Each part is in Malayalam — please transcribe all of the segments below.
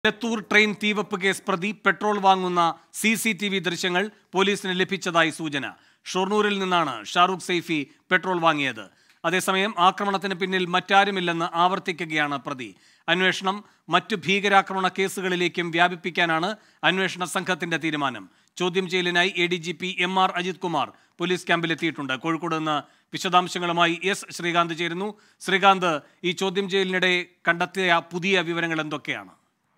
എലത്തൂർ ട്രെയിൻ തീവെപ്പ് കേസ് പ്രതി പെട്രോൾ വാങ്ങുന്ന സി സി ടി വി ദൃശ്യങ്ങൾ പോലീസിന് ലഭിച്ചതായി സൂചന ഷൊർണൂരിൽ നിന്നാണ് ഷാറൂഖ് സൈഫി പെട്രോൾ വാങ്ങിയത് അതേസമയം ആക്രമണത്തിന് പിന്നിൽ മറ്റാരുമില്ലെന്ന് ആവർത്തിക്കുകയാണ് പ്രതി അന്വേഷണം മറ്റു ഭീകരാക്രമണ കേസുകളിലേക്കും വ്യാപിപ്പിക്കാനാണ് അന്വേഷണ സംഘത്തിന്റെ തീരുമാനം ചോദ്യം ചെയ്യലിനായി A D G P M R Ajith Kumar police ക്യാമ്പിലെത്തിയിട്ടുണ്ട് കോഴിക്കോട് നിന്ന് വിശദാംശങ്ങളുമായി എസ് ശ്രീകാന്ത് ചേരുന്നു ശ്രീകാന്ത് ഈ ചോദ്യം ചെയ്യലിനിടെ കണ്ടെത്തിയ പുതിയ വിവരങ്ങൾ എന്തൊക്കെയാണ്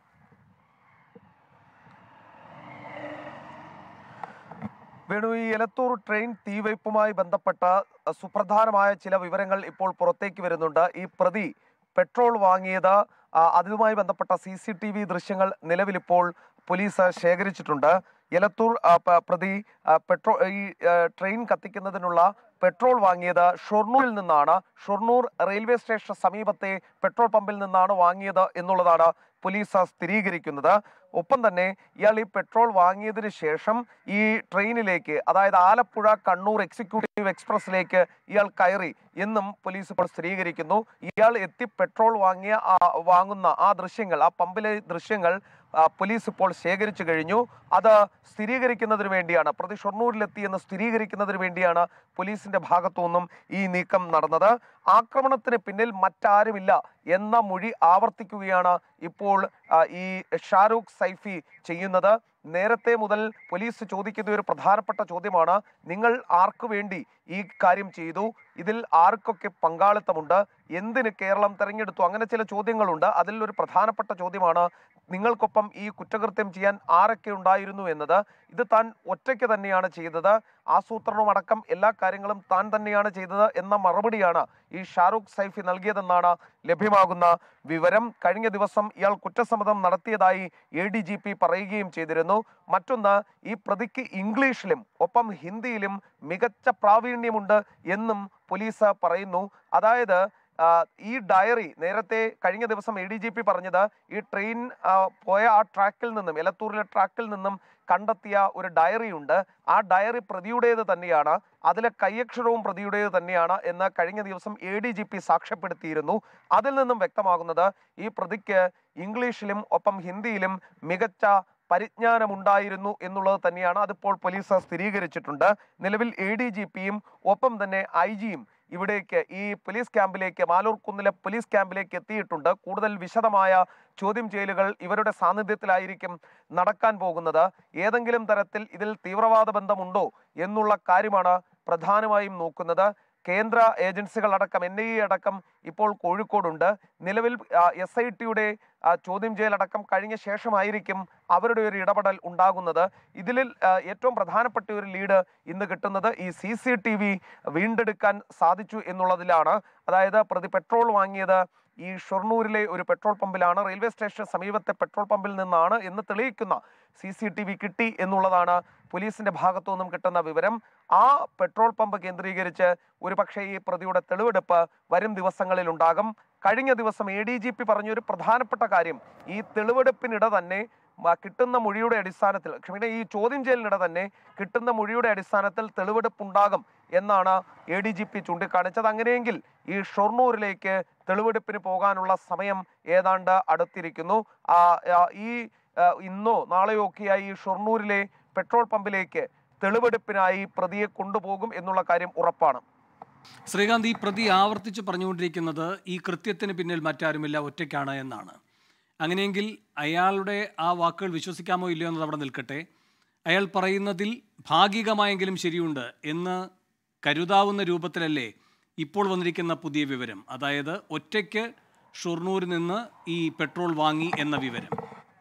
വേണു ഈ എലത്തൂർ ട്രെയിൻ തീവയ്പുമായി ബന്ധപ്പെട്ട അഹ്, സുപ്രധാനമായ ചില വിവരങ്ങൾ ഇപ്പോൾ പുറത്തേക്ക് വരുന്നുണ്ട് ഈ പ്രതി പെട്രോൾ വാങ്ങിയത് ആ, അതുമായി ബന്ധപ്പെട്ട സി സി ടി വി ദൃശ്യങ്ങൾ നിലവിലിപ്പോൾ പോലീസ് ശേഖരിച്ചിട്ടുണ്ട് എലത്തൂർ ആ, പ- പ്രതി ആ, പെട്രോൾ ഈ ആ, ട്രെയിൻ കത്തിക്കുന്നതിനുള്ള പെട്രോൾ വാങ്ങിയത് ഷൊർണൂരിൽ നിന്നാണ് ഷൊർണൂർ റെയിൽവേ സ്റ്റേഷൻ സമീപത്തെ പെട്രോൾ പമ്പിൽ നിന്നാണ് വാങ്ങിയത് എന്നുള്ളതാണ് പോലീസ് സ്ഥിരീകരിക്കുന്നത് ഒപ്പം തന്നെ ഇയാൾ ഈ പെട്രോൾ വാങ്ങിയതിന് ശേഷം ഈ ട്രെയിനിലേക്ക് അതായത് ആലപ്പുഴ കണ്ണൂർ എക്സിക്യൂട്ടീവ് എക്സ്പ്രസിലേക്ക് ഇയാൾ കയറി എന്നും പോലീസ് ഇപ്പോൾ സ്ഥിരീകരിക്കുന്നു ഇയാൾ എത്തി പെട്രോൾ വാങ്ങിയ ആ വാങ്ങുന്ന ആ ദൃശ്യങ്ങൾ ആ പമ്പിലെ ദൃശ്യങ്ങൾ ആ, പോലീസ് ഇപ്പോൾ ശേഖരിച്ചു കഴിഞ്ഞു അത് സ്ഥിരീകരിക്കുന്നതിന് വേണ്ടിയാണ് പ്രതി ഷൊർണൂരിലെത്തി എന്ന് സ്ഥിരീകരിക്കുന്നതിന് വേണ്ടിയാണ് പോലീസിന്റെ ഭാഗത്തു നിന്നും ഈ നീക്കം നടന്നത് ആക്രമണത്തിന് പിന്നിൽ മറ്റാരുമില്ല എന്ന മൊഴി ആവർത്തിക്കുകയാണ് ഇപ്പോൾ ആ, ഈ ഷാരൂഖ് സൈഫി ചെയ്യുന്നത് നേരത്തെ മുതൽ പോലീസ് ചോദിക്കുന്ന ഒരു പ്രധാനപ്പെട്ട ചോദ്യമാണ് നിങ്ങൾ ആർക്കു വേണ്ടി ഈ കാര്യം ചെയ്തു ഇതിൽ ആർക്കൊക്കെ പങ്കാളിത്തമുണ്ട് എന്തിന് കേരളം തെരഞ്ഞെടുത്തു അങ്ങനെ ചില ചോദ്യങ്ങളുണ്ട് അതിൽ ഒരു പ്രധാനപ്പെട്ട ചോദ്യമാണ് നിങ്ങൾക്കൊപ്പം ഈ കുറ്റകൃത്യം ചെയ്യാൻ ആരൊക്കെ ഉണ്ടായിരുന്നു എന്നത് ഇത് താൻ ഒറ്റയ്ക്ക് തന്നെയാണ് ചെയ്തത് ആസൂത്രണവും അടക്കം എല്ലാ കാര്യങ്ങളും താൻ തന്നെയാണ് ചെയ്തത് എന്ന മറുപടിയാണ് ഈ ഷാറൂഖ് സൈഫി നൽകിയതെന്നാണ് ലഭ്യമാകുന്ന വിവരം കഴിഞ്ഞ ദിവസം ഇയാൾ കുറ്റസമ്മതം നടത്തിയതായി എ ഡി ജി പി പറയുകയും ചെയ്തിരുന്നു മറ്റൊന്ന് ഈ പ്രതിക്ക് ഇംഗ്ലീഷിലും ഒപ്പം ഹിന്ദിയിലും മികച്ച പ്രാവീണ്യമുണ്ട് എന്നും പോലീസ് പറയുന്നു അതായത് ആ, ഈ ഡയറി നേരത്തെ കഴിഞ്ഞ ദിവസം എ ഡി ജി പി പറഞ്ഞത് ഈ ട്രെയിൻ ആ, പോയ ആ ട്രാക്കിൽ നിന്നും എലത്തൂരിലെ ട്രാക്കിൽ നിന്നും കണ്ടെത്തിയ ഒരു ഡയറി ഉണ്ട് ആ ഡയറി പ്രതിയുടേത് തന്നെയാണ് അതിലെ കൈയക്ഷരവും പ്രതിയുടേത് തന്നെയാണ് എന്ന് കഴിഞ്ഞ ദിവസം എ ഡി ജി പി സാക്ഷ്യപ്പെടുത്തിയിരുന്നു അതിൽ നിന്നും വ്യക്തമാകുന്നത് ഈ പ്രതിക്ക് ഇംഗ്ലീഷിലും ഒപ്പം ഹിന്ദിയിലും മികച്ച പരിജ്ഞാനമുണ്ടായിരുന്നു എന്നുള്ളത് തന്നെയാണ് അതിപ്പോൾ പോലീസ് സ്ഥിരീകരിച്ചിട്ടുണ്ട് നിലവിൽ എ ഡി ജി പിയും ഒപ്പം തന്നെ ഐ ജിയും ഇവിടേക്ക് ഈ പോലീസ് ക്യാമ്പിലേക്ക് മാലൂർ കുന്നിലെ പോലീസ് ക്യാമ്പിലേക്ക് എത്തിയിട്ടുണ്ട് കൂടുതൽ വിശദമായ ചോദ്യം ചെയ്യലുകൾ ഇവരുടെ സാന്നിധ്യത്തിലായിരിക്കും നടക്കാൻ പോകുന്നത് ഏതെങ്കിലും തരത്തിൽ ഇതിൽ തീവ്രവാദ ബന്ധമുണ്ടോ എന്നുള്ള കാര്യമാണ് പ്രധാനമായും നോക്കുന്നത് കേന്ദ്ര ഏജൻസികൾ അടക്കം എൻ ഐ എ അടക്കം ഇപ്പോൾ കോഴിക്കോടുണ്ട് നിലവിൽ എസ് ഐ ടിയുടെ ചോദ്യം ചെയ്യലടക്കം കഴിഞ്ഞ ശേഷമായിരിക്കും അവരുടെ ഒരു ഇടപെടൽ ഉണ്ടാകുന്നത് ഇതിൽ ആ, ഏറ്റവും പ്രധാനപ്പെട്ട ഒരു ലീഡ് ഇന്ന് കിട്ടുന്നത് ഈ സി സി ടി വി വീണ്ടെടുക്കാൻ സാധിച്ചു എന്നുള്ളതിലാണ് അതായത് പ്രതി പെട്രോൾ വാങ്ങിയത് ഈ ഷൊർണൂരിലെ ഒരു പെട്രോൾ പമ്പിലാണ് റെയിൽവേ സ്റ്റേഷൻ സമീപത്തെ പെട്രോൾ പമ്പിൽ നിന്നാണ് എന്ന് തെളിയിക്കുന്ന സി സി ടി വി കിട്ടി എന്നുള്ളതാണ് പോലീസിന്റെ ഭാഗത്തു നിന്നും കിട്ടുന്ന വിവരം ആ പെട്രോൾ പമ്പ് കേന്ദ്രീകരിച്ച് ഒരു പക്ഷേ ഈ പ്രതിയുടെ തെളിവെടുപ്പ് വരും ദിവസങ്ങളിൽ ഉണ്ടാകും കഴിഞ്ഞ ദിവസം എ ഡി ജി പി പറഞ്ഞൊരു പ്രധാനപ്പെട്ട കാര്യം ഈ തെളിവെടുപ്പിനിടെ തന്നെ മ- കിട്ടുന്ന മൊഴിയുടെ അടിസ്ഥാനത്തിൽ ക്ഷമിക്കണം ഈ ചോദ്യം ചെയ്യലിനിടെ തന്നെ കിട്ടുന്ന മൊഴിയുടെ അടിസ്ഥാനത്തിൽ തെളിവെടുപ്പുണ്ടാകും എന്നാണ് എ ഡി ജി പി ചൂണ്ടിക്കാണിച്ചത് അങ്ങനെയെങ്കിൽ ഈ ഷൊർണൂരിലേക്ക് തെളിവെടുപ്പിന് പോകാനുള്ള സമയം ഏതാണ്ട് അടുത്തിരിക്കുന്നു ആ, ആ, ഈ ആ, ഇന്നോ നാളെയോ ഒക്കെയായി ഈ ഷൊർണൂരിലെ പെട്രോൾ പമ്പിലേക്ക് തെളിവെടുപ്പിനായി പ്രതിയെ കൊണ്ടുപോകും എന്നുള്ള കാര്യം ഉറപ്പാണ് ശ്രീകാന്ത് ഈ പ്രതി ആവർത്തിച്ച് പറഞ്ഞുകൊണ്ടിരിക്കുന്നത് ഈ കൃത്യത്തിന് പിന്നിൽ മറ്റാരുമില്ല ഒറ്റയ്ക്കാണ് എന്നാണ് അങ്ങനെയെങ്കിൽ അയാളുടെ ആ വാക്കുകൾ വിശ്വസിക്കാമോ ഇല്ലയോ എന്നത് അവിടെ നിൽക്കട്ടെ അയാൾ പറയുന്നതിൽ ഭാഗികമായെങ്കിലും ശരിയുണ്ട് എന്ന് കരുതാവുന്ന രൂപത്തിലല്ലേ ഇപ്പോൾ വന്നിരിക്കുന്ന പുതിയ വിവരം അതായത് ഒറ്റയ്ക്ക് ഷൊർണൂരിൽ നിന്ന് ഈ പെട്രോൾ വാങ്ങി എന്ന വിവരം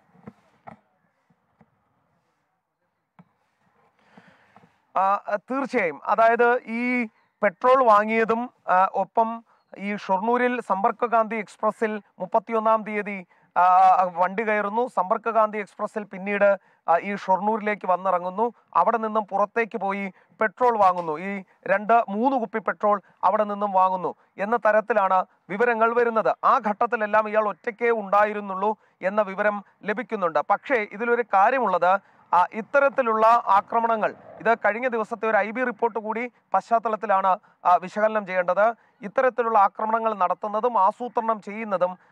ആ, ആ, തീർച്ചയായും അതായത് ഈ പെട്രോൾ വാങ്ങിയതും ആ, ഒപ്പം ഈ ഷൊർണൂരിൽ സമ്പർക്കകാന്തി എക്സ്പ്രസിൽ മുപ്പത്തിയൊന്നാം തീയതി ആ, വണ്ടി കയറുന്നു സമ്പർക്കകാന്തി എക്സ്പ്രസിൽ പിന്നീട് ആ, ഈ ഷൊർണൂരിലേക്ക് വന്നിറങ്ങുന്നു അവിടെ നിന്നും പുറത്തേക്ക് പോയി പെട്രോൾ വാങ്ങുന്നു ഈ രണ്ട് മൂന്ന് കുപ്പി പെട്രോൾ അവിടെ നിന്നും വാങ്ങുന്നു എന്ന തരത്തിലാണ് വിവരങ്ങൾ വരുന്നത് ആ ഘട്ടത്തിലെല്ലാം ഇയാൾ ഒറ്റയ്ക്കേ ഉണ്ടായിരുന്നുള്ളൂ എന്ന വിവരം ലഭിക്കുന്നുണ്ട് പക്ഷേ ഇതിലൊരു കാര്യമുള്ളത് ആ, ഇത്തരത്തിലുള്ള ആക്രമണങ്ങൾ ഇത് കഴിഞ്ഞ ദിവസത്തെ ഒരു ഐ ബി റിപ്പോർട്ട് കൂടി പശ്ചാത്തലത്തിലാണ് ആ, വിശകലനം ചെയ്യേണ്ടത് ഇത്തരത്തിലുള്ള ആക്രമണങ്ങൾ നടത്തുന്നതും ആസൂത്രണം ചെയ്യുന്നതും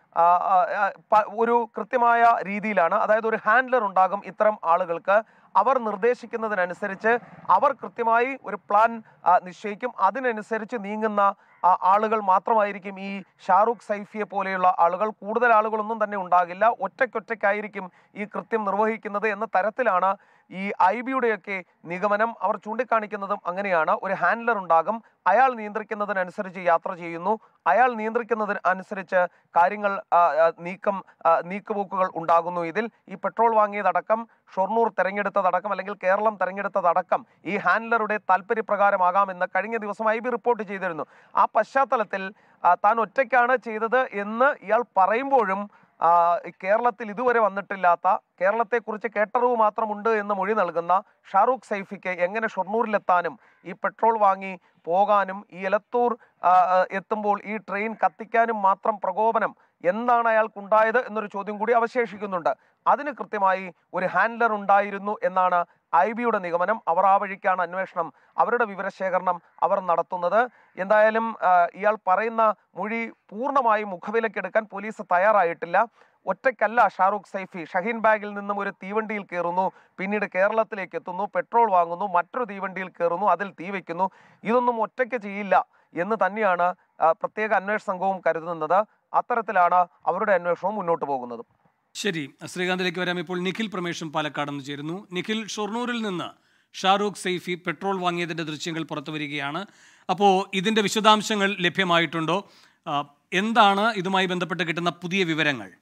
ആ, ആ, ആ, പ- ഒരു കൃത്യമായ രീതിയിലാണ് അതായത് ഒരു ഹാൻഡ്ലർ ഉണ്ടാകും ഇത്തരം ആളുകൾക്ക് അവർ നിർദ്ദേശിക്കുന്നതിനനുസരിച്ച് അവർ കൃത്യമായി ഒരു പ്ലാൻ ആ, നിശ്ചയിക്കും അതിനനുസരിച്ച് നീങ്ങുന്ന ആ, ആളുകൾ മാത്രമായിരിക്കും ഈ ഷാറൂഖ് സൈഫിയെ പോലെയുള്ള ആളുകൾ കൂടുതൽ ആളുകളൊന്നും തന്നെ ഉണ്ടാകില്ല ഒറ്റയ്ക്കൊറ്റയ്ക്കായിരിക്കും ഈ കൃത്യം നിർവഹിക്കുന്നത് എന്ന തരത്തിലാണ് ഈ ഐ ബിയുടെയൊക്കെ നിഗമനം അവർ ചൂണ്ടിക്കാണിക്കുന്നതും അങ്ങനെയാണ് ഒരു ഹാൻഡ്ലർ ഉണ്ടാകും അയാൾ നിയന്ത്രിക്കുന്നതിനനുസരിച്ച് യാത്ര ചെയ്യുന്നു അയാൾ നിയന്ത്രിക്കുന്നതിന് അനുസരിച്ച് കാര്യങ്ങൾ ആ, ആ, നീക്കം ആ, നീക്കുപോക്കുകൾ ഉണ്ടാകുന്നു ഇതിൽ ഈ പെട്രോൾ വാങ്ങിയതടക്കം ഷൊർണൂർ തെരഞ്ഞെടുത്തതടക്കം അല്ലെങ്കിൽ കേരളം തെരഞ്ഞെടുത്തതടക്കം ഈ ഹാൻഡ്ലറുടെ താല്പര്യപ്രകാരമാകാമെന്ന് കഴിഞ്ഞ ദിവസം ഐ ബി റിപ്പോർട്ട് ചെയ്തിരുന്നു ആ പശ്ചാത്തലത്തിൽ ആ, താൻ ഒറ്റയ്ക്കാണ് ചെയ്തത് എന്ന് ഇയാൾ പറയുമ്പോഴും ആ, ഈ കേരളത്തിൽ ഇതുവരെ വന്നിട്ടില്ലാത്ത കേരളത്തെക്കുറിച്ച് കേട്ടറിവ് മാത്രമുണ്ട് എന്ന് മൊഴി നൽകുന്ന ഷാറൂഖ് സൈഫിക്ക് എങ്ങനെ ഷൊർണൂരിലെത്താനും ഈ പെട്രോൾ വാങ്ങി പോകാനും ഈ എലത്തൂർ ആ, ആ, എത്തുമ്പോൾ ഈ ട്രെയിൻ കത്തിക്കാനും മാത്രം പ്രകോപനം എന്താണ് അയാൾക്കുണ്ടായത് എന്നൊരു ചോദ്യം കൂടി അവശേഷിക്കുന്നുണ്ട് അതിന് കൃത്യമായി ഒരു ഹാൻഡ്ലർ ഉണ്ടായിരുന്നു എന്നാണ് ഐ ബിയുടെ നിഗമനം അവർ ആ വഴിക്കാണ് അന്വേഷണം അവരുടെ വിവരശേഖരണം അവർ നടത്തുന്നത് എന്തായാലും ആ, ഇയാൾ പറയുന്ന മൊഴി പൂർണ്ണമായും മുഖവിലക്കെടുക്കാൻ പോലീസ് തയ്യാറായിട്ടില്ല ഒറ്റയ്ക്കല്ല ഷാറൂഖ് സൈഫി ഷഹീൻ ബാഗിൽ നിന്നും ഒരു തീവണ്ടിയിൽ കയറുന്നു പിന്നീട് കേരളത്തിലേക്ക് എത്തുന്നു പെട്രോൾ വാങ്ങുന്നു മറ്റൊരു തീവണ്ടിയിൽ കയറുന്നു അതിൽ തീ വയ്ക്കുന്നു ഇതൊന്നും ഒറ്റയ്ക്ക് ചെയ്യില്ല എന്ന് തന്നെയാണ് ആ, പ്രത്യേക അന്വേഷണ സംഘവും കരുതുന്നത് അത്തരത്തിലാണ് അവരുടെ അന്വേഷണവും മുന്നോട്ട് പോകുന്നത് ശരി ശ്രീകാന്തിലേക്ക് വരാം ഇപ്പോൾ നിഖിൽ പ്രമേഷും പാലക്കാട് നിന്ന് ചേരുന്നു നിഖിൽ ഷൊർണൂരിൽ നിന്ന് ഷാറൂഖ് സൈഫി പെട്രോൾ വാങ്ങിയതിന്റെ ദൃശ്യങ്ങൾ പുറത്തു വരികയാണ് അപ്പോൾ ഇതിന്റെ വിശദാംശങ്ങൾ ലഭ്യമായിട്ടുണ്ടോ ആ, എന്താണ് ഇതുമായി ബന്ധപ്പെട്ട് കിട്ടുന്ന പുതിയ വിവരങ്ങൾ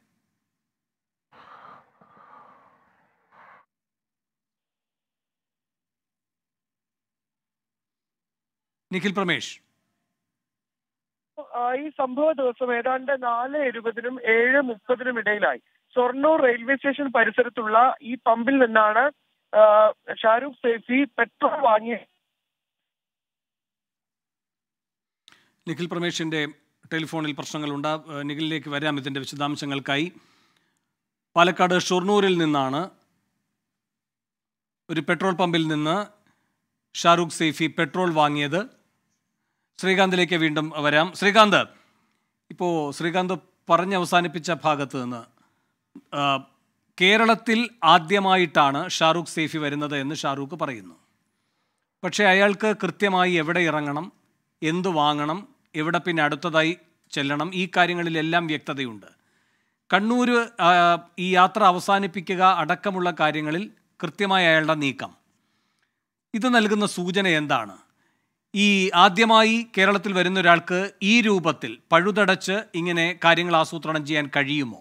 നിഖിൽ പ്രമേഷ് ആ, ഈ സംഭവ ദിവസം ഏതാണ്ട് നാല് എഴുപതിനും ഏഴ് മുപ്പതിനും ഇടയിലായി ഷൊർണൂർ റെയിൽവേ സ്റ്റേഷൻ പരിസരത്തുള്ള ഈ പമ്പിൽ നിന്നാണ് ആ, ഷാരൂഖ് സേഫി പെട്രോൾ വാങ്ങിയ നിഖിൽ പ്രമേഷിന്റെ ടെലിഫോണിൽ പ്രശ്നങ്ങളുണ്ട് ഏഹ് നിഖിലിലേക്ക് വരാം ഇതിന്റെ വിശദാംശങ്ങൾക്കായി പാലക്കാട് ഷൊർണൂരിൽ നിന്നാണ് ഒരു പെട്രോൾ പമ്പിൽ നിന്ന് ഷാറൂഖ് സൈഫി പെട്രോൾ വാങ്ങിയത് ശ്രീകാന്തിലേക്ക് വീണ്ടും വരാം ശ്രീകാന്ത് ഇപ്പോൾ ശ്രീകാന്ത് പറഞ്ഞ് അവസാനിപ്പിച്ച ഭാഗത്ത് നിന്ന് ആ, കേരളത്തിൽ ആദ്യമായിട്ടാണ് ഷാറൂഖ് സൈഫി വരുന്നത് എന്ന് ഷാറൂഖ് പറയുന്നു പക്ഷേ അയാൾക്ക് കൃത്യമായി എവിടെ ഇറങ്ങണം എന്തു വാങ്ങണം എവിടെ പിന്നെ അടുത്തതായി ചെല്ലണം ഈ കാര്യങ്ങളിലെല്ലാം വ്യക്തതയുണ്ട് കണ്ണൂർ ആ, ഈ യാത്ര അവസാനിപ്പിക്കുക അടക്കമുള്ള കാര്യങ്ങളിൽ കൃത്യമായ അയാളുടെ നീക്കം ഇത് നൽകുന്ന സൂചന എന്താണ് ഈ ആദ്യമായി കേരളത്തിൽ വരുന്ന ഒരാൾക്ക് ഈ രൂപത്തിൽ പഴുതടച്ച് ഇങ്ങനെ കാര്യങ്ങൾ ആസൂത്രണം ചെയ്യാൻ കഴിയുമോ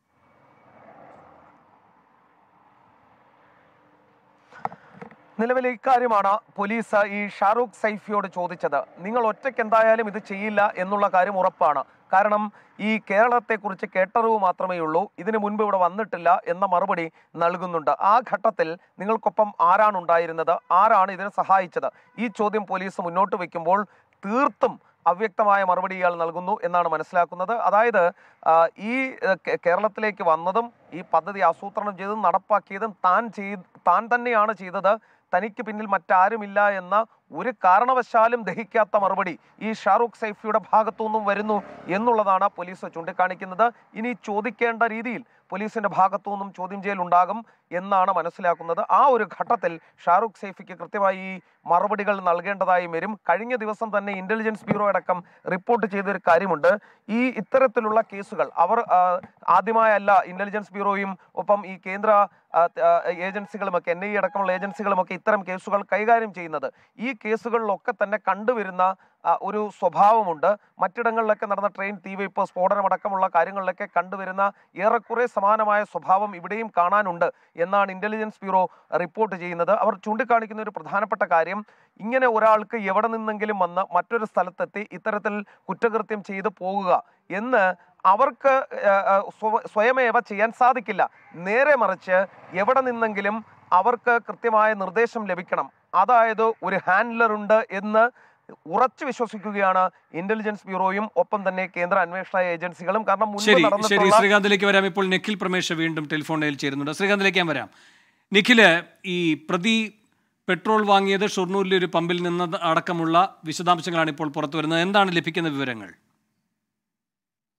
നിലവിൽ ഇക്കാര്യമാണ് പോലീസ് ഈ ഷാറൂഖ് സൈഫിയോട് ചോദിച്ചത് നിങ്ങൾ ഒറ്റയ്ക്ക് എന്തായാലും ഇത് ചെയ്യില്ല എന്നുള്ള കാര്യം ഉറപ്പാണ് കാരണം ഈ കേരളത്തെക്കുറിച്ച് കേട്ടറിവ് മാത്രമേ ഉള്ളൂ ഇതിനു മുൻപ് ഇവിടെ വന്നിട്ടില്ല എന്ന മറുപടി നൽകുന്നുണ്ട് ആ ഘട്ടത്തിൽ നിങ്ങൾക്കൊപ്പം ആരാണ് ഉണ്ടായിരുന്നത് ആരാണ് ഇതിനെ സഹായിച്ചത് ഈ ചോദ്യം പോലീസ് മുന്നോട്ട് വയ്ക്കുമ്പോൾ തീർത്തും അവ്യക്തമായ മറുപടി ഇയാൾ നൽകുന്നു എന്നാണ് മനസ്സിലാക്കുന്നത് അതായത് ആ, ഈ ഏ, കേ- കേരളത്തിലേക്ക് വന്നതും ഈ പദ്ധതി ആസൂത്രണം ചെയ്തതും നടപ്പാക്കിയതും താൻ ചെയ്ത് താൻ തന്നെയാണ് ചെയ്തത് തനിക്ക് പിന്നിൽ മറ്റാരുമില്ല എന്ന ഒരു കാരണവശാലും ദഹിക്കാത്ത മറുപടി ഈ ഷാറൂഖ് സൈഫിയുടെ ഭാഗത്തു നിന്നും വരുന്നു എന്നുള്ളതാണ് പോലീസ് ചൂണ്ടിക്കാണിക്കുന്നത് ഇനി ചോദിക്കേണ്ട രീതിയിൽ പോലീസിന്റെ ഭാഗത്തു നിന്നും ചോദ്യം ചെയ്യൽ ഉണ്ടാകും എന്നാണ് മനസ്സിലാക്കുന്നത് ആ ഒരു ഘട്ടത്തിൽ ഷാറൂഖ് സൈഫിക്ക് കൃത്യമായി ഈ മറുപടികൾ നൽകേണ്ടതായി വരും കഴിഞ്ഞ ദിവസം തന്നെ ഇന്റലിജൻസ് ബ്യൂറോ അടക്കം റിപ്പോർട്ട് ചെയ്തൊരു കാര്യമുണ്ട് ഈ ഇത്തരത്തിലുള്ള കേസുകൾ അവർ ആ, ആദ്യമായല്ല ഇന്റലിജൻസ് ബ്യൂറോയും ഒപ്പം ഈ കേന്ദ്ര ആ, ആ, ഏജൻസികളുമൊക്കെ എൻ ഐ അടക്കമുള്ള ഏജൻസികളുമൊക്കെ ഇത്തരം കേസുകൾ കൈകാര്യം ചെയ്യുന്നത് ഈ കേസുകളിലൊക്കെ തന്നെ കണ്ടുവരുന്ന ആ, ഒരു സ്വഭാവമുണ്ട് മറ്റിടങ്ങളിലൊക്കെ നടന്ന ട്രെയിൻ തീവയ്പ് സ്ഫോടനം അടക്കമുള്ള കാര്യങ്ങളിലൊക്കെ കണ്ടുവരുന്ന ഏറെക്കുറെ സമാനമായ സ്വഭാവം ഇവിടെയും കാണാനുണ്ട് എന്നാണ് ഇന്റലിജൻസ് ബ്യൂറോ റിപ്പോർട്ട് ചെയ്യുന്നത് അവർ ചൂണ്ടിക്കാണിക്കുന്ന ഒരു പ്രധാനപ്പെട്ട കാര്യം ഇങ്ങനെ ഒരാൾക്ക് എവിടെ നിന്നെങ്കിലും വന്ന് മറ്റൊരു സ്ഥലത്തെത്തി ഇത്തരത്തിൽ കുറ്റകൃത്യം ചെയ്തു പോകുക എന്ന് അവർക്ക് ആ, ആ, സ്വ- സ്വയമേവ ചെയ്യാൻ സാധിക്കില്ല നേരെ മറിച്ച് എവിടെ നിന്നെങ്കിലും അവർക്ക് കൃത്യമായ നിർദ്ദേശം ലഭിക്കണം അതായത് ഒരു ഹാൻഡ്ലർ ഉണ്ട് എന്ന് ഉറച്ചു വിശ്വസിക്കുകയാണ് ഇന്റലിജൻസ് ബ്യൂറോയും ഒപ്പം തന്നെ കേന്ദ്ര അന്വേഷണ ഏജൻസികളും കാരണം മുൻപ് ശരി ശരി നടന്നിട്ടുള്ള ശ്രീകാന്തിലേക്ക് വരാം ഇപ്പോൾ നിഖിൽ പ്രമേശ് വീണ്ടും ടെലിഫോണിൽ ചേരുന്നുണ്ട് ശ്രീകാന്തിലേക്ക് ഞാൻ വരാം നിഖില് ഈ പ്രതി പെട്രോൾ വാങ്ങിയത് ഷൊർണൂരിലെ ഒരു പമ്പിൽ നിന്ന് അടക്കമുള്ള വിശദാംശങ്ങളാണ് ഇപ്പോൾ പുറത്തു വരുന്നത് എന്താണ് ലഭിക്കുന്ന വിവരങ്ങൾ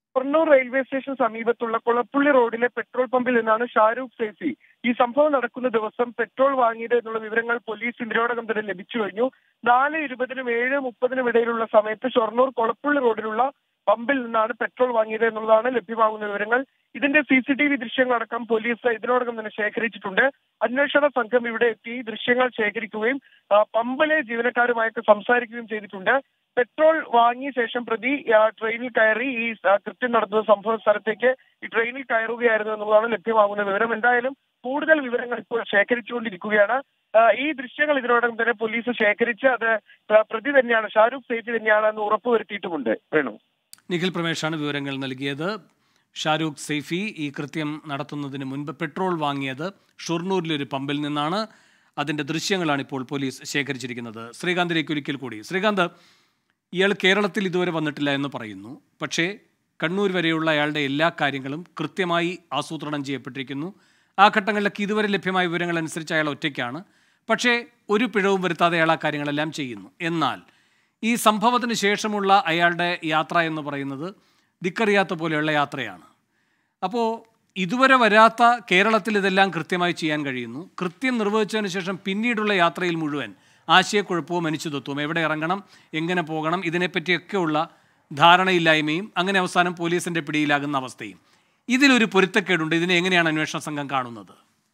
ഷൊർണൂർ റെയിൽവേ സ്റ്റേഷൻ സമീപത്തുള്ള കുളപ്പുള്ളി റോഡിലെ പെട്രോൾ പമ്പിൽ നിന്നാണ് ഷാരൂഖ് സേഫി ഈ സംഭവം നടക്കുന്ന ദിവസം പെട്രോൾ വാങ്ങിയത് എന്നുള്ള വിവരങ്ങൾ പോലീസ് ഇതിനോടകം തന്നെ ലഭിച്ചു കഴിഞ്ഞു നാല് ഇരുപതിനും ഏഴ് മുപ്പതിനും ഇടയിലുള്ള സമയത്ത് ഷൊർണൂർ കുളപ്പുള്ളി റോഡിലുള്ള പമ്പിൽ നിന്നാണ് പെട്രോൾ വാങ്ങിയത് എന്നുള്ളതാണ് ലഭ്യമാകുന്ന വിവരങ്ങൾ ഇതിന്റെ സി സി ടി വി ദൃശ്യങ്ങളടക്കം പോലീസ് ഇതിനോടകം തന്നെ ശേഖരിച്ചിട്ടുണ്ട് അന്വേഷണ സംഘം ഇവിടെ എത്തി ദൃശ്യങ്ങൾ ശേഖരിക്കുകയും ആ, പമ്പിലെ ജീവനക്കാരുമായൊക്കെ സംസാരിക്കുകയും ചെയ്തിട്ടുണ്ട് പെട്രോൾ വാങ്ങിയ ശേഷം പ്രതി ആ, ട്രെയിനിൽ കയറി ഈ ആ, കൃത്യം നടന്ന സംഭവ സ്ഥലത്തേക്ക് ഈ ട്രെയിനിൽ കയറുകയായിരുന്നു എന്നുള്ളതാണ് ലഭ്യമാകുന്ന വിവരം എന്തായാലും കൂടുതൽ വിവരങ്ങൾ ഇപ്പോൾ ശേഖരിച്ചുകൊണ്ടിരിക്കുകയാണ് ആ, ഈ ദൃശ്യങ്ങൾ ഇതിനോടകം തന്നെ പോലീസ് ശേഖരിച്ച് അത് പ്ര- പ്രതി തന്നെയാണ് ഷാരൂഖ് സേഫി തന്നെയാണ് എന്ന് ഉറപ്പുവരുത്തിയിട്ടുമുണ്ട് വേണു നിഖിൽ പ്രമേഷാണ് വിവരങ്ങൾ നൽകിയത് ഷാരൂഖ് സൈഫി ഈ കൃത്യം നടത്തുന്നതിന് മുൻപ് പെട്രോൾ വാങ്ങിയത് ഷൊർണൂരിലെ ഒരു പമ്പിൽ നിന്നാണ് അതിൻ്റെ ദൃശ്യങ്ങളാണ് ഇപ്പോൾ പോലീസ് ശേഖരിച്ചിരിക്കുന്നത് ശ്രീകാന്തിലേക്ക് ഒരിക്കൽ കൂടി ശ്രീകാന്ത് ഇയാൾ കേരളത്തിൽ ഇതുവരെ വന്നിട്ടില്ല എന്ന് പറയുന്നു പക്ഷേ കണ്ണൂർ വരെയുള്ള അയാളുടെ എല്ലാ കാര്യങ്ങളും കൃത്യമായി ആസൂത്രണം ചെയ്യപ്പെട്ടിരിക്കുന്നു ആ ഘട്ടങ്ങളിലൊക്കെ ഇതുവരെ ലഭ്യമായ വിവരങ്ങൾ അനുസരിച്ച് അയാൾ ഒറ്റയ്ക്കാണ് പക്ഷേ ഒരു പിഴവും വരുത്താതെ അയാൾ ആ കാര്യങ്ങളെല്ലാം ചെയ്യുന്നു എന്നാൽ ഈ സംഭവത്തിന് ശേഷമുള്ള അയാളുടെ യാത്ര എന്ന് പറയുന്നത് ദിക്കറിയാത്ത പോലെയുള്ള യാത്രയാണ് അപ്പോൾ ഇതുവരെ വരാത്ത കേരളത്തിൽ ഇതെല്ലാം കൃത്യമായി ചെയ്യാൻ കഴിയുന്നു കൃത്യം നിർവഹിച്ചതിന് ശേഷം പിന്നീടുള്ള യാത്രയിൽ മുഴുവൻ ആശയക്കുഴപ്പവും അനിശ്ചിതത്വവും എവിടെ ഇറങ്ങണം എങ്ങനെ പോകണം ഇതിനെപ്പറ്റിയൊക്കെയുള്ള ധാരണയില്ലായ്മയും അങ്ങനെ അവസാനം പോലീസിൻ്റെ പിടിയിലാകുന്ന അവസ്ഥയും ഇതിലൊരു പൊരുത്തക്കേടുണ്ട് ഇതിനെ എങ്ങനെയാണ് അന്വേഷണ സംഘം കാണുന്നത്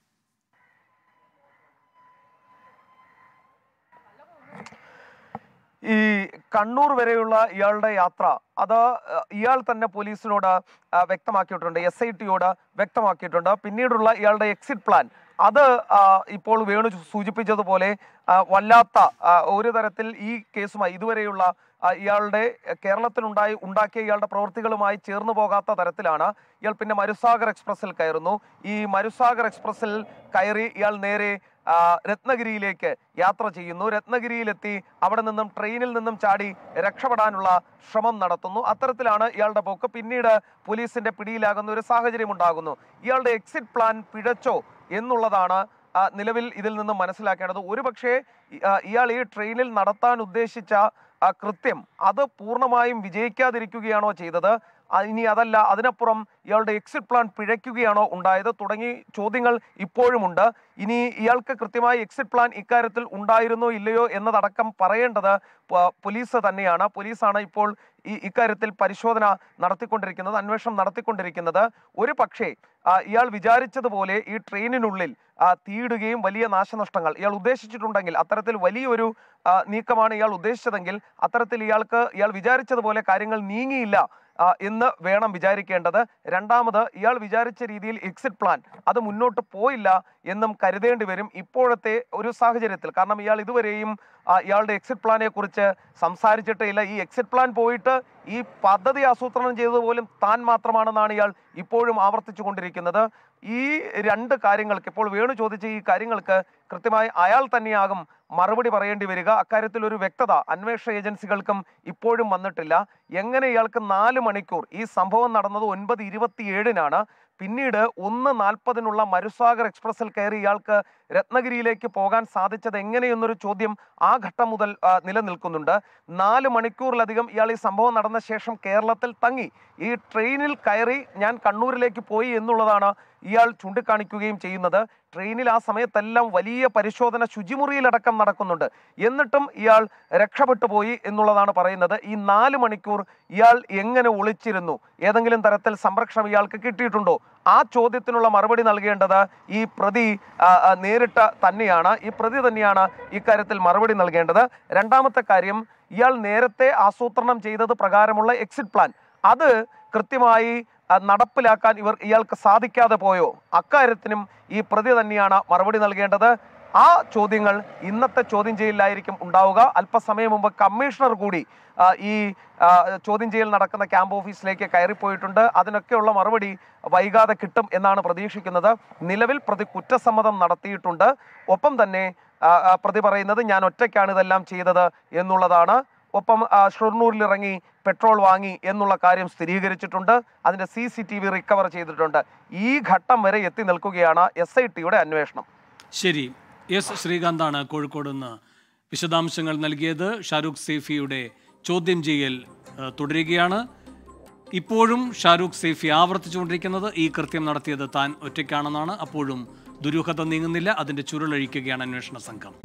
ഈ കണ്ണൂർ വരെയുള്ള ഇയാളുടെ യാത്ര അത് അഹ്, ഇയാൾ തന്നെ പോലീസിനോട് അഹ്, വ്യക്തമാക്കിയിട്ടുണ്ട് എസ് ഐ ടിയോട് വ്യക്തമാക്കിയിട്ടുണ്ട് പിന്നീടുള്ള ഇയാളുടെ എക്സിറ്റ് പ്ലാൻ അത് ആ, ഇപ്പോൾ വേണു സൂചിപ്പിച്ചതുപോലെ ആ, വല്ലാത്ത ആ, ഒരു തരത്തിൽ ഈ കേസുമായി ഇതുവരെയുള്ള ആ, ഇയാളുടെ കേരളത്തിലുണ്ടായി ഉണ്ടാക്കിയ ഇയാളുടെ പ്രവൃത്തികളുമായി ചേർന്ന് പോകാത്ത തരത്തിലാണ് ഇയാൾ പിന്നെ മരുസാഗർ എക്സ്പ്രസിൽ കയറുന്നു ഈ മരുസാഗർ എക്സ്പ്രസിൽ കയറി ഇയാൾ നേരെ ആ, രത്നഗിരിയിലേക്ക് യാത്ര ചെയ്യുന്നു രത്നഗിരിയിലെത്തി അവിടെ നിന്നും ട്രെയിനിൽ നിന്നും ചാടി രക്ഷപ്പെടാനുള്ള ശ്രമം നടത്തുന്നു അത്തരത്തിലാണ് ഇയാളുടെ പോക്ക് പിന്നീട് പോലീസിന്റെ പിടിയിലാകുന്ന ഒരു സാഹചര്യം ഉണ്ടാകുന്നു ഇയാളുടെ എക്സിറ്റ് പ്ലാൻ പിഴച്ചോ എന്നുള്ളതാണ് ആ, നിലവിൽ ഇതിൽ നിന്നും മനസ്സിലാക്കേണ്ടത് ഒരുപക്ഷെ ഇ- ആ, ഇയാൾ ഈ ട്രെയിനിൽ നടത്താൻ ഉദ്ദേശിച്ച ആ, കൃത്യം അത് പൂർണ്ണമായും വിജയിക്കാതിരിക്കുകയാണോ ചെയ്തത് ആ, ഇനി അതല്ല അതിനപ്പുറം ഇയാളുടെ എക്സിറ്റ് പ്ലാൻ പിഴയ്ക്കുകയാണോ ഉണ്ടായത് തുടങ്ങി ചോദ്യങ്ങൾ ഇപ്പോഴുമുണ്ട് ഇനി ഇയാൾക്ക് കൃത്യമായി എക്സിറ്റ് പ്ലാൻ ഇക്കാര്യത്തിൽ ഉണ്ടായിരുന്നോ ഇല്ലയോ എന്നതടക്കം പറയേണ്ടത് പ- പോലീസ് തന്നെയാണ് പോലീസാണ് ഇപ്പോൾ ഈ ഇക്കാര്യത്തിൽ പരിശോധന നടത്തിക്കൊണ്ടിരിക്കുന്നത് അന്വേഷണം നടത്തിക്കൊണ്ടിരിക്കുന്നത് ഒരു പക്ഷേ ആ, ഇയാൾ വിചാരിച്ചതുപോലെ ഈ ട്രെയിനിനുള്ളിൽ ആ, തീയിടുകയും വലിയ നാശനഷ്ടങ്ങൾ ഇയാൾ ഉദ്ദേശിച്ചിട്ടുണ്ടെങ്കിൽ അത്തരത്തിൽ വലിയൊരു ആ, നീക്കമാണ് ഇയാൾ ഉദ്ദേശിച്ചതെങ്കിൽ അത്തരത്തിൽ ഇയാൾക്ക് ഇയാൾ വിചാരിച്ചതുപോലെ കാര്യങ്ങൾ നീങ്ങിയില്ല ആ, എന്ന് വേണം വിചാരിക്കേണ്ടത് രണ്ടാമത് ഇയാൾ വിചാരിച്ച രീതിയിൽ എക്സിറ്റ് പ്ലാൻ അത് മുന്നോട്ട് പോയില്ല എന്നും കരുതേണ്ടി വരും ഇപ്പോഴത്തെ ഒരു സാഹചര്യത്തിൽ കാരണം ഇയാൾ ഇതുവരെയും ആ, ഇയാളുടെ എക്സിറ്റ് പ്ലാനെ കുറിച്ച് സംസാരിച്ചിട്ടേ ഇല്ല ഈ എക്സിറ്റ് പ്ലാൻ പോയിട്ട് ഈ പദ്ധതി ആസൂത്രണം ചെയ്തത് പോലും താൻ മാത്രമാണെന്നാണ് ഇയാൾ ഇപ്പോഴും ആവർത്തിച്ചു കൊണ്ടിരിക്കുന്നത് ഈ രണ്ട് കാര്യങ്ങൾക്ക് ഇപ്പോൾ വേണു ചോദിച്ച ഈ കാര്യങ്ങൾക്ക് കൃത്യമായി അയാൾ തന്നെയാകും മറുപടി പറയേണ്ടി വരിക അക്കാര്യത്തിൽ ഒരു വ്യക്തത അന്വേഷണ ഏജൻസികൾക്കും ഇപ്പോഴും വന്നിട്ടില്ല എങ്ങനെ ഇയാൾക്ക് നാല് മണിക്കൂർ ഈ സംഭവം നടന്നത് ഒൻപത് ഇരുപത്തിയേഴിനാണ് പിന്നീട് ഒന്ന് നാൽപ്പതിനുള്ള മരുസാഗർ എക്സ്പ്രസിൽ കയറി ഇയാൾക്ക് രത്നഗിരിയിലേക്ക് പോകാൻ സാധിച്ചത് എങ്ങനെയെന്നൊരു ചോദ്യം ആ ഘട്ടം മുതൽ ആ, നിലനിൽക്കുന്നുണ്ട് നാല് മണിക്കൂറിലധികം ഇയാൾ ഈ സംഭവം നടന്ന ശേഷം കേരളത്തിൽ തങ്ങി ഈ ട്രെയിനിൽ കയറി ഞാൻ കണ്ണൂരിലേക്ക് പോയി എന്നുള്ളതാണ് ഇയാൾ ചൂണ്ടിക്കാണിക്കുകയും ചെയ്യുന്നത് ട്രെയിനിൽ ആ സമയത്തെല്ലാം വലിയ പരിശോധന ശുചിമുറിയിലടക്കം നടക്കുന്നുണ്ട് എന്നിട്ടും ഇയാൾ രക്ഷപ്പെട്ടു പോയി എന്നുള്ളതാണ് പറയുന്നത് ഈ നാല് മണിക്കൂർ ഇയാൾ എങ്ങനെ ഒളിച്ചിരുന്നു ഏതെങ്കിലും തരത്തിൽ സംരക്ഷണം ഇയാൾക്ക് കിട്ടിയിട്ടുണ്ടോ ആ ചോദ്യത്തിനുള്ള മറുപടി നൽകേണ്ടത് ഈ പ്രതി ആ, ആ, നേരിട്ട് തന്നെയാണ് ഈ പ്രതി തന്നെയാണ് ഇക്കാര്യത്തിൽ മറുപടി നൽകേണ്ടത് രണ്ടാമത്തെ കാര്യം ഇയാൾ നേരത്തെ ആസൂത്രണം ചെയ്തത് പ്രകാരമുള്ള എക്സിറ്റ് പ്ലാൻ അത് കൃത്യമായി ആ, നടപ്പിലാക്കാൻ ഇവർ ഇയാൾക്ക് സാധിക്കാതെ പോയോ അക്കാര്യത്തിനും ഈ പ്രതി തന്നെയാണ് മറുപടി നൽകേണ്ടത് ആ ചോദ്യങ്ങൾ ഇന്നത്തെ ചോദ്യം ചെയ്യലിലായിരിക്കും ഉണ്ടാവുക അല്പസമയം മുമ്പ് കമ്മീഷണർ കൂടി ആ, ഈ ആ, ചോദ്യം ചെയ്യൽ നടക്കുന്ന ക്യാമ്പ് ഓഫീസിലേക്ക് കയറിപ്പോയിട്ടുണ്ട് അതിനൊക്കെയുള്ള മറുപടി വൈകാതെ കിട്ടും എന്നാണ് പ്രതീക്ഷിക്കുന്നത് നിലവിൽ പ്രതി കുറ്റസമ്മതം നടത്തിയിട്ടുണ്ട് ഒപ്പം തന്നെ ആ, ആ, പ്രതി പറയുന്നത് ഞാൻ ഒറ്റയ്ക്കാണ് ഇതെല്ലാം ചെയ്തത് എന്നുള്ളതാണ് ഒപ്പം ആ, ഷൊർണൂരിൽ ഇറങ്ങി പെട്രോൾ വാങ്ങി എന്നുള്ള കാര്യം സ്ഥിരീകരിച്ചിട്ടുണ്ട് അതിന്റെ C C T V recover ചെയ്തിട്ടുണ്ട് ഈ ഘട്ടം വരെ എത്തി നിൽക്കുകയാണ് എസ് ഐ ടിയുടെ അന്വേഷണം ശരി എസ് ശ്രീകാന്താണ് കോഴിക്കോട് നിന്ന് വിശദാംശങ്ങൾ നൽകിയത് ഷാരൂഖ് സേഫിയുടെ ചോദ്യം ചെയ്യൽ ആ, തുടരുകയാണ് ഇപ്പോഴും ഷാരൂഖ് സൈഫി ആവർത്തിച്ചുകൊണ്ടിരിക്കുന്നത് ഈ കൃത്യം നടത്തിയത് താൻ ഒറ്റയ്ക്കാണെന്നാണ് അപ്പോഴും ദുരൂഹത നീങ്ങുന്നില്ല അതിന്റെ ചുരുളഴിക്കുകയാണ് അന്വേഷണ സംഘം